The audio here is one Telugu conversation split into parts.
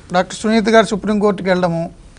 డాక్టర్ సునీత గారు సుప్రీంకోర్టుకి వెళ్ళడము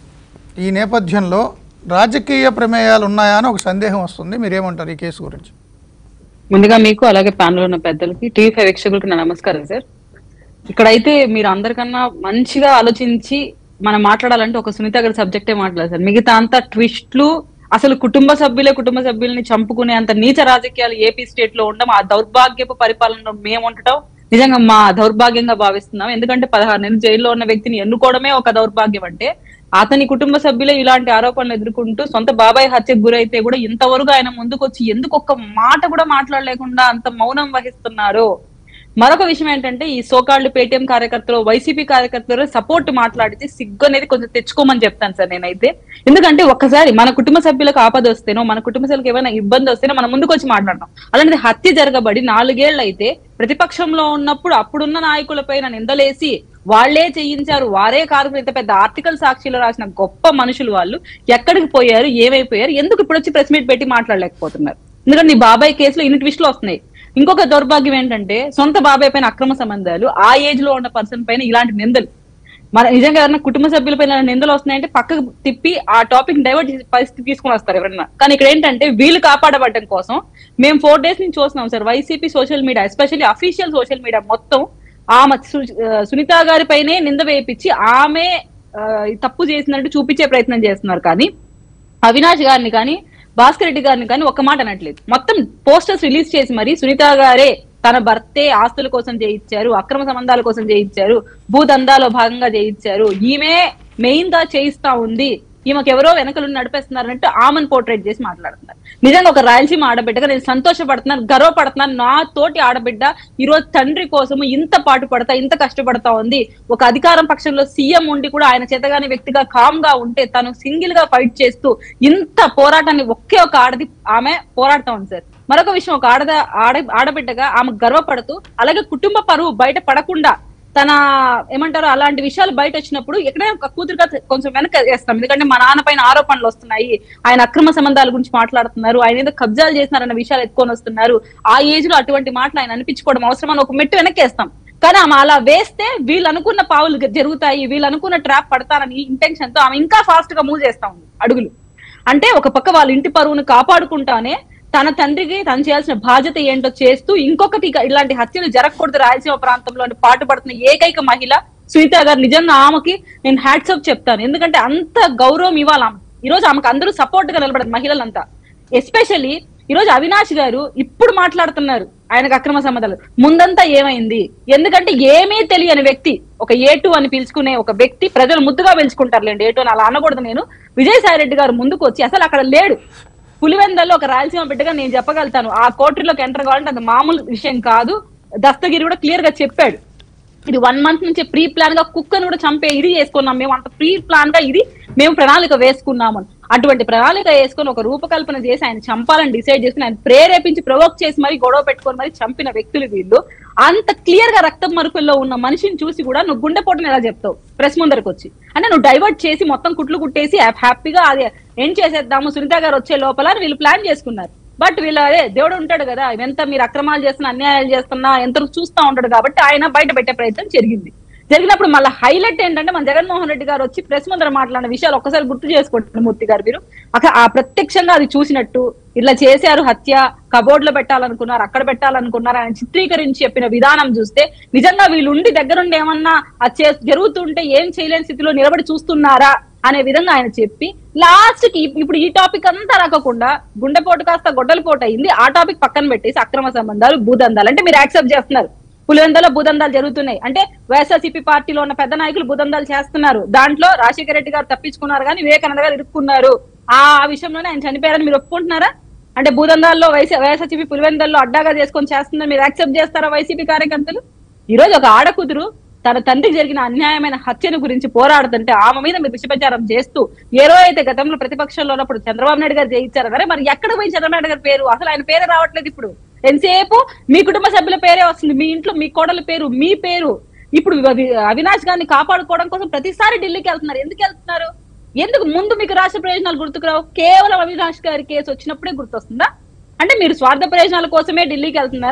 ఈ నేపథ్యంలో రాజకీయ ప్రమేయాలు ఉన్నాయా అని ఒక సందేహం వస్తుంది మీరేమంటారు ఈ కేసు గురించి ముందుగా మీకు అలాగే ప్యానల్ ఉన్న పెద్దలకి టీవీ ఫైవ్ వీక్షకులకి నా నమస్కారం సార్ ఇక్కడైతే మీరు అందరికన్నా మంచిగా ఆలోచించి మనం మాట్లాడాలంటే ఒక సునీత గారి సబ్జెక్టే మాట్లాడాలి సార్ మిగతా అంతా ట్విస్ట్లు అసలు కుటుంబ సభ్యులే కుటుంబ సభ్యుల్ని చంపుకునే అంత నీచ రాజకీయాలు ఏపీ స్టేట్ లో ఉండడం ఆ దౌర్భాగ్యపు పరిపాలనలో మేము ఉండటం నిజంగా మా దౌర్భాగ్యంగా భావిస్తున్నాం ఎందుకంటే పదహారు నెలలు జైల్లో ఉన్న వ్యక్తిని ఎన్నుకోవడమే ఒక దౌర్భాగ్యం అంటే అతని కుటుంబ సభ్యులే ఇలాంటి ఆరోపణలు ఎదుర్కొంటూ సొంత బాబాయ్ హత్యకు గురైతే కూడా ఇంతవరకు ఆయన ముందుకు వచ్చి ఎందుకు ఒక్క మాట కూడా మాట్లాడలేకుండా అంత మౌనం వహిస్తున్నారు మరొక విషయం ఏంటంటే ఈ సోకాళ్ళు పేటీఎం కార్యకర్తలు వైసీపీ కార్యకర్తలు సపోర్ట్ మాట్లాడితే సిగ్గు అనేది కొంచెం తెచ్చుకోమని చెప్తాను సార్ నేనైతే ఎందుకంటే ఒక్కసారి మన కుటుంబ సభ్యులకు ఆపద వస్తేనో మన కుటుంబ సభ్యులకు ఏమైనా ఇబ్బంది వస్తేనో మనం ముందుకు వచ్చి మాట్లాడతాం అలాంటిది హత్య జరగబడి నాలుగేళ్లు అయితే ప్రతిపక్షంలో ఉన్నప్పుడు అప్పుడున్న నాయకులపైన నిందలేసి వాళ్లే చేయించారు వారే కారుకులు ఇంత పెద్ద ఆర్టికల్ సాక్షిలో రాసిన గొప్ప మనుషులు వాళ్ళు ఎక్కడికి పోయారు ఏమైపోయారు ఎందుకు ఇప్పుడు వచ్చి ప్రెస్ మీట్ పెట్టి మాట్లాడలేకపోతున్నారు ఎందుకంటే నీ బాబాయ్ కేసులో ఇన్ని ట్విస్టులు వస్తున్నాయి ఇంకొక దౌర్భాగ్యం ఏంటంటే సొంత బాబాయ్ పైన అక్రమ సంబంధాలు ఆ ఏజ్ లో ఉన్న పర్సన్ పైన ఇలాంటి నిందలు మన నిజంగా ఎవరైనా కుటుంబ సభ్యుల పైన నిందలు వస్తున్నాయంటే పక్కకు తిప్పి ఆ టాపిక్ డైవర్ట్ చేసి పరిస్థితి తీసుకుని వస్తారు ఎవరైనా కానీ ఇక్కడ ఏంటంటే వీళ్ళు కాపాడబడడం కోసం మేము ఫోర్ డేస్ నుంచి చూస్తున్నాం sir YCP social media especially official social media మొత్తం ఆమె సు- ఆ, సునీత గారి పైనే నింద వేయించి ఆమె ఆ, తప్పు చేసినట్టు చూపించే ప్రయత్నం చేస్తున్నారు కానీ అవినాష్ గారిని కానీ భాస్కర్ రెడ్డి గారిని కానీ ఒక్క మాట అనట్లేదు మొత్తం పోస్టర్స్ రిలీజ్ చేసి మరి సునీత గారే తన భర్తే ఆస్తుల కోసం చేయించారు అక్రమ సంబంధాల కోసం చేయించారు భూదందాలో భాగంగా చేయించారు ఈమె మెయిన్ గా చేయిస్తా ఉంది ఈమెకు ఎవరో వెనకలు నడిపేస్తున్నారంటే ఆమెను పోర్ట్రేట్ చేసి మాట్లాడుతున్నారు నిజంగా ఒక రాయలసీమ ఆడబిడ్డగా నేను సంతోషపడుతున్నాను గర్వపడుతున్నాను నా తోటి ఆడబిడ్డ ఈ రోజు తండ్రి కోసం ఇంత పాటు పడతా ఇంత కష్టపడతా ఉంది ఒక అధికారం పక్షంలో సీఎం ఉండి కూడా ఆయన చేతగాని వ్యక్తిగా కామ్ గా ఉంటే తను సింగిల్ గా ఫైట్ చేస్తూ ఇంత పోరాటాన్ని ఒకే ఒక ఆడది ఆమె పోరాడుతా ఉంది సార్ మరొక విషయం ఒక ఆడద ఆడ ఆడబిడ్డగా ఆమె గర్వపడుతూ అలాగే కుటుంబ పరువు బయట పడకుండా తన ఏమంటారు అలాంటి విషయాలు బయట వచ్చినప్పుడు ఎక్కడైనా ఒక కూతురుగా కొంచెం వెనక వేస్తాం ఎందుకంటే మా నాన్న పైన ఆరోపణలు వస్తున్నాయి ఆయన అక్రమ సంబంధాల గురించి మాట్లాడుతున్నారు ఆయన ఏదో కబ్జాలు చేస్తున్నారన్న విషయాలు ఎత్తుకొని వస్తున్నారు ఆ ఏజ్ లో అటువంటి మాటలు ఆయన అనిపించుకోవడం అవసరం అని ఒక మెట్టు వెనక్కేస్తాం కానీ ఆమె అలా వేస్తే వీళ్ళు అనుకున్న పావులు జరుగుతాయి వీళ్ళు అనుకున్న ట్రాప్ పడతారని ఇంటెన్షన్ తో ఆమె ఇంకా ఫాస్ట్ గా మూవ్ చేస్తా ఉంది అడుగులు అంటే ఒక పక్క వాళ్ళ ఇంటి పరువును కాపాడుకుంటానే తన తండ్రికి తను చేయాల్సిన బాధ్యత ఏంటో చేస్తూ ఇంకొకటి ఇక ఇలాంటి హత్యలు జరగకూడదు రాయలసీమ ప్రాంతంలో అని పాటుపడుతున్న ఏకైక మహిళ సునీత గారు నిజంగా ఆమెకి నేను హ్యాట్సప్ చెప్తాను ఎందుకంటే అంత గౌరవం ఇవ్వాలి ఆమె ఈ రోజు ఆమెకు అందరూ సపోర్ట్ గా నిలబడదు మహిళలంతా ఎస్పెషల్లీ ఈ రోజు అవినాష్ గారు ఇప్పుడు మాట్లాడుతున్నారు ఆయనకు అక్రమ సంబంధాలు ముందంతా ఏమైంది ఎందుకంటే ఏమీ తెలియని వ్యక్తి ఒక ఏ టూ అని పిలుచుకునే ఒక వ్యక్తి ప్రజలు ముద్దుగా పిలుచుకుంటారులేండి ఏ టూ అని అలా అనకూడదు నేను విజయసాయి రెడ్డి గారు ముందుకు వచ్చి అసలు అక్కడ లేడు పులివెందల్లో ఒక రాయలసీమ బిడ్డగా నేను చెప్పగలుగుతాను ఆ కోటరీలోకి ఎంటర్ కావాలంటే అది మామూలు విషయం కాదు దస్తగిరి కూడా క్లియర్ గా చెప్పాడు ఇది వన్ మంత్ నుంచి ప్రీ ప్లాన్ గా కుక్కను కూడా చంపే ఇది చేసుకున్నాం మేము అంత ప్రీ ప్లాన్ గా ఇది మేము ప్రణాళిక వేసుకున్నాము అని. అటువంటి ప్రణాళిక వేసుకొని ఒక రూపకల్పన చేసి ఆయన చంపాలని డిసైడ్ చేసుకుని ఆయన ప్రేరేపించి ప్రొవోక్ చేసి మరి గొడవ పెట్టుకొని మరి చంపిన వ్యక్తులు వీళ్ళు అంత క్లియర్ గా రక్తం మరుపుల్లో ఉన్న మనిషిని చూసి కూడా నువ్వు గుండెపోటుని ఎలా చెప్తావు ప్రెస్ ముందరకు వచ్చి అంటే నువ్వు డైవర్ట్ చేసి మొత్తం కుట్లు కుట్టేసి హ్యాపీగా అది ఏం చేసేద్దాము సునీత గారు వచ్చే లోపల అని వీళ్ళు ప్లాన్ చేసుకున్నారు బట్ వీళ్ళ అదే దేవుడు ఉంటాడు కదా ఎంత మీరు అక్రమాలు చేస్తున్నా అన్యాయాలు చేస్తున్నా ఎంత చూస్తా ఉంటాడు కాబట్టి ఆయన బయట పెట్టే ప్రయత్నం జరిగింది జరిగినప్పుడు మళ్ళీ హైలైట్ ఏంటంటే మన జగన్మోహన్ రెడ్డి గారు వచ్చి ప్రెస్ ముందర మాట్లాడిన విషయాలు ఒక్కసారి గుర్తు చేసుకోండి మూర్తి గారు మీరు అక్కడ ఆ ప్రత్యక్షంగా అది చూసినట్టు ఇట్లా చేశారు హత్య కబోర్డ్ లో పెట్టాలనుకున్నారు అక్కడ పెట్టాలనుకున్నారు ఆయన చిత్రీకరించి చెప్పిన విధానం చూస్తే నిజంగా వీళ్ళు ఉండి దగ్గరుండి ఏమన్నా అది చే- జరుగుతుంటే ఏం చేయలేని స్థితిలో నిలబడి చూస్తున్నారా అనే విధంగా ఆయన చెప్పి లాస్ట్ కి ఇప్పుడు ఈ టాపిక్ అంతా రాకుండా గుండెపోటు కాస్త గొడ్డలిపోటు అయింది ఆ టాపిక్ పక్కన పెట్టేసి అక్రమ సంబంధాలు భూదందాలు అంటే మీరు యాక్సెప్ట్ చేస్తున్నారు పులివెందలో భూదందాలు జరుగుతున్నాయి అంటే వైఎస్ఆర్సీపీ పార్టీలో ఉన్న పెద్ద నాయకులు భూదందాలు చేస్తున్నారు దాంట్లో రాజశేఖర రెడ్డి గారు తప్పించుకున్నారు కానీ వివేకానంద గారు ఇరుక్కున్నారు ఆ విషయంలోనే ఆయన చనిపోయారని మీరు ఒప్పుకుంటున్నారా అంటే భూదందాల్లో వైసీ వైఎస్ఆర్సీపీ పులివెందల్లో అడ్డాగా చేసుకొని చేస్తుందని మీరు యాక్సెప్ట్ చేస్తారా వైసీపీ కార్యకర్తలు ఈ రోజు ఒక ఆడకూతురు తన తండ్రికి జరిగిన అన్యాయమైన హత్యను గురించి పోరాడుతుంటే ఆమె మీద మీరు విషప్రచారం చేస్తూ ఏ రోజు అయితే గతంలో ప్రతిపక్షంలో ఉన్నప్పుడు చంద్రబాబు నాయుడు గారు జయించారు అరే మరి ఎక్కడ పోయి చంద్రబాబు నాయుడు గారి పేరు అసలు ఆయన పేరే రావట్లేదు ఇప్పుడు ఎంతసేపు మీ కుటుంబ సభ్యుల పేరే వస్తుంది మీ ఇంట్లో మీ కోడల పేరు మీ పేరు ఇప్పుడు అవి- అవినాష్ గారిని కాపాడుకోవడం కోసం ప్రతిసారి ఢిల్లీకి వెళ్తున్నారు ఎందుకు వెళ్తున్నారు ఎందుకు ముందు మీకు రాష్ట్ర ప్రయోజనాలు గుర్తుకురావు కేవలం అవినాష్ గారి కేసు వచ్చినప్పుడే గుర్తొస్తుందా అంటే మీరు స్వార్థ ప్రయోజనాల కోసమే ఢిల్లీకి వెళ్తున్నారా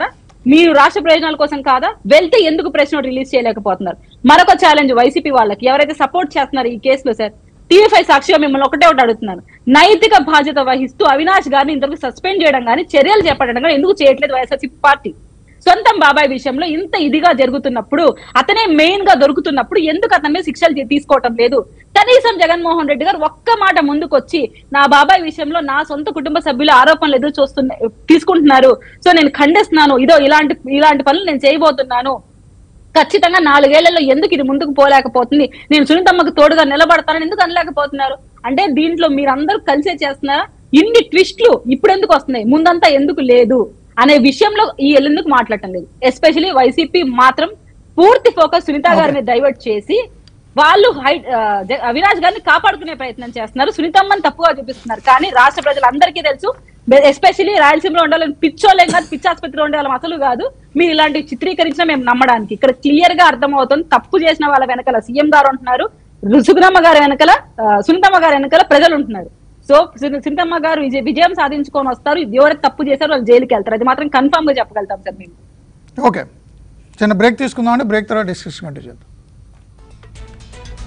మీరు రాష్ట్ర ప్రయోజనాల కోసం కాదా వెళ్తే ఎందుకు ప్రెస్ నోట్ రిలీజ్ చేయలేకపోతున్నారు మరొక ఛాలెంజ్ వైసీపీ వాళ్ళకి ఎవరైతే సపోర్ట్ చేస్తున్నారు ఈ కేసులో సార్ టీవీ ఫైవ్ సాక్షిగా మిమ్మల్ని ఒకటే ఒకటి అడుగుతున్నాను నైతిక బాధ్యత వహిస్తూ అవినాష్ గారిని ఇంతవరకు సస్పెండ్ చేయడం కానీ చర్యలు చేపట్టడం కానీ ఎందుకు చేయట్లేదు వైఎస్ఆర్సీపీ పార్టీ సొంతం బాబాయ్ విషయంలో ఇంత ఇదిగా జరుగుతున్నప్పుడు అతనే మెయిన్ గా దొరుకుతున్నప్పుడు ఎందుకు అతని మీద శిక్షలు తీ- తీసుకోవటం లేదు కనీసం జగన్మోహన్ రెడ్డి గారు ఒక్క మాట ముందుకొచ్చి నా బాబాయ్ విషయంలో నా సొంత కుటుంబ సభ్యుల ఆరోపణలు ఎదురు చూస్తున్న తీసుకుంటున్నారు సో నేను ఖండిస్తున్నాను ఇదో ఇలాంటి ఇలాంటి పనులు నేను చేయబోతున్నాను ఖచ్చితంగా నాలుగేళ్లలో ఎందుకు ఇది ముందుకు పోలేకపోతుంది నేను సునీతమ్మకు తోడుగా నిలబడతానని ఎందుకు అనలేకపోతున్నారు అంటే దీంట్లో మీరందరూ కలిసే చేస్తున్నారా ఇన్ని ట్విస్ట్లు ఇప్పుడు ఎందుకు వస్తున్నాయి ముందంతా ఎందుకు లేదు అనే విషయంలో ఈ ఎందుకు మాట్లాడటం లేదు ఎస్పెషలీ వైసీపీ మాత్రం పూర్తి ఫోకస్ సునీత గారి మీద డైవర్ట్ చేసి వాళ్ళు హై ఆ, జ- అవినాష్ గారిని కాపాడుకునే ప్రయత్నం చేస్తున్నారు సునీతమ్మని తప్పుగా చూపిస్తున్నారు కానీ రాష్ట్ర ప్రజలందరికీ తెలుసు ఎస్పెషలీ రాయలసీమలో ఉండాలని పిచ్చోలేం కాదు పిచ్చి ఆసుపత్రిలో ఉండే వాళ్ళం అసలు కాదు మీరు ఇలాంటివి చిత్రీకరించినా మేము నమ్మడానికి ఇక్కడ క్లియర్ గా అర్థమవుతుంది తప్పు చేసిన వాళ్ళ వెనకాల సీఎం గారు ఉంటున్నారు సుగుణమ్మ గారి వెనకాల ఆ, సునీతమ్మ గారి వెనకాల ప్రజలు ఉంటున్నారు సో సు- సునీతమ్మ గారు విజయ- విజయం సాధించుకొని వస్తారు ఎవరైతే తప్పు చేశారో వాళ్ళు జైలుకి వెళ్తారు అది మాత్రం కన్ఫర్మ్ గా చెప్పగలుగుతాం సార్ మేము ఓకే చిన్న బ్రేక్ తీసుకుందామండి బ్రేక్ తర్వాత డిస్కషన్ కంటిన్యూ చేద్దాం